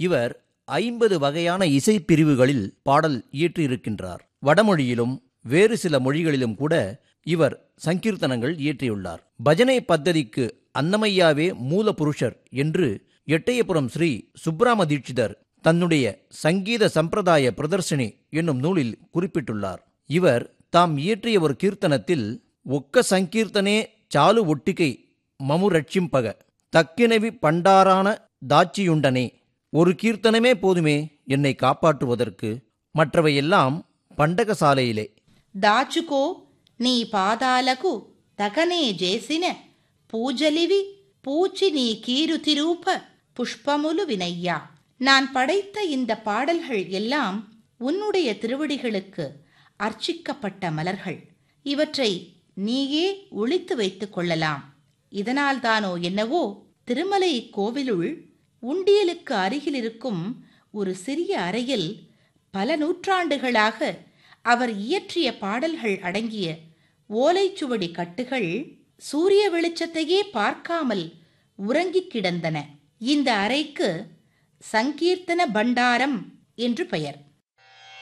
இவர் ஐம்பது வகையான இசைப்பிரிவுகளில் பாடல் இயற்றியிருக்கின்றார் வடமொழியிலும் வேறு சில மொழிகளிலும் கூட இவர் சங்கீர்த்தனங்கள் இயற்றியுள்ளார் பஜனை பத்ததிக்கு அன்னமையாவே மூல புருஷர் என்று எட்டயபுரம் ஸ்ரீ சுப்ராம தீட்சிதர் தன்னுடைய சங்கீத சம்பிரதாய பிரதர்ஷினி என்னும் நூலில் குறிப்பிட்டுள்ளார் இவர் தாம் இயற்றிய ஒரு கீர்த்தனத்தில் ஒக்க சங்கீர்த்தனே சாலு ஒட்டிகை மமு ரட்சிம்பக தக்கினவி பண்டாரான தாட்சியுண்டனே ஒரு கீர்த்தனமே போதுமே என்னை காப்பாற்றுவதற்கு மற்றவையெல்லாம் பண்டகசாலையிலே దాచుకో నీ పాదాలకు తగనే చేసిన పూజలివి పూచి నీ కీరుతిరూప புஷ்பமுலு வினையா நான் படைத்த இந்த பாடல்கள் எல்லாம் உன்னுடைய திருவடிகளுக்கு அர்ச்சிக்கப்பட்ட மலர்கள் இவற்றை நீயே ஒளித்து வைத்துக் கொள்ளலாம் இதனால்தானோ என்னவோ திருமலை கோவிலுள் உண்டியலுக்கு அருகில் இருக்கும் ஒரு சிறிய அறையில் பல நூற்றாண்டுகளாக அவர் இயற்றிய பாடல்கள் அடங்கிய ஓலைச்சுவடி கட்டுகள் சூரிய வெளிச்சத்தையே பார்க்காமல் உறங்கிக் கிடந்தன இந்த அறைக்கு சங்கீர்த்தன பண்டாரம் என்று பெயர்